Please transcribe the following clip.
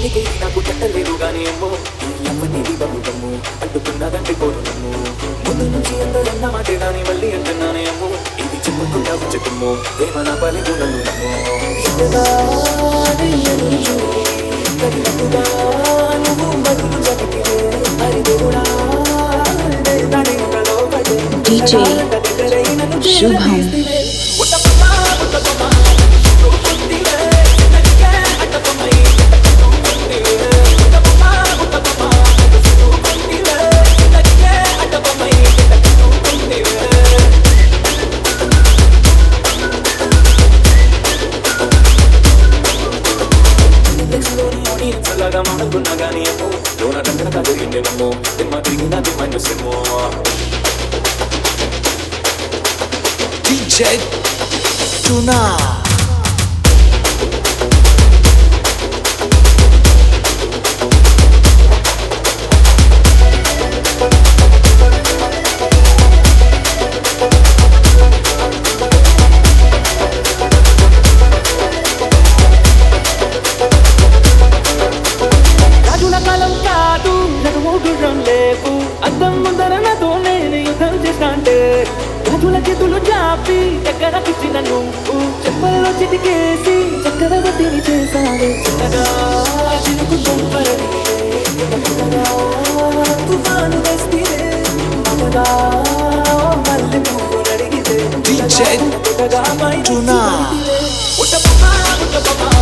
అందుకే ఇది నాకు తట్టలేదు గానీ అమ్మో ఈ అమ్మని బమ్ము అంటుకున్నదంటే కోరు నమ్ము ముందు నుంచి అందరన్న మాటే గానీ మళ్ళీ అంటున్నానే అమ్మో ఇది చెప్పకుండా వచ్చుకుమ్మో ప్రేమ నా పలికు నన్ను నమ్మో ఇంతగా నీయను చూడి, తగినట్టుగా నువ్వు బతుకు జగతివే. మరి దేవుడా, దాని ఇంతలో పడే. DJ దగ్గరైనను శుభం. చేరదీసివే. ఉత్తపమ్మ, ఉత్తపమ్మ, ఉత్తివే. చిన్నదిగే అట్టపమ్మై, ఉత్తివే. ఉత్తపమ్మ, ఉత్తపమ్మ, ఉత్తివే. చిన్నదిగే అట్టపమ్మై, ఉత్తివే. ఇండెక్స్లోని ఆడియన్స్ లాగా మానుకున్నా గానీ అమ్మో లోన టక్కన జరిగిందేమో సినిమా తిరిగినది మనసేమో DJ Tuna రాజుల కాలం కాదు నడుము గుర్రం లేవు అద్దం ముందర నాతో నేను యుద్ధం చేస్తాంటే రాజుల చేతులు చాపి చక్కెరకిచ్చిన నువ్వు చెప్పల్లో చిటికేసి చక్కెరవతిని చేశాను చిన్నగా చినుకు తుంపరని తుఫాను వస్తే మమగా మళ్ళీ పువ్వు నడిగితే DJ పుట్టగా పై Tuna ఉట్టపమ్మ ఉట్టపమ్మ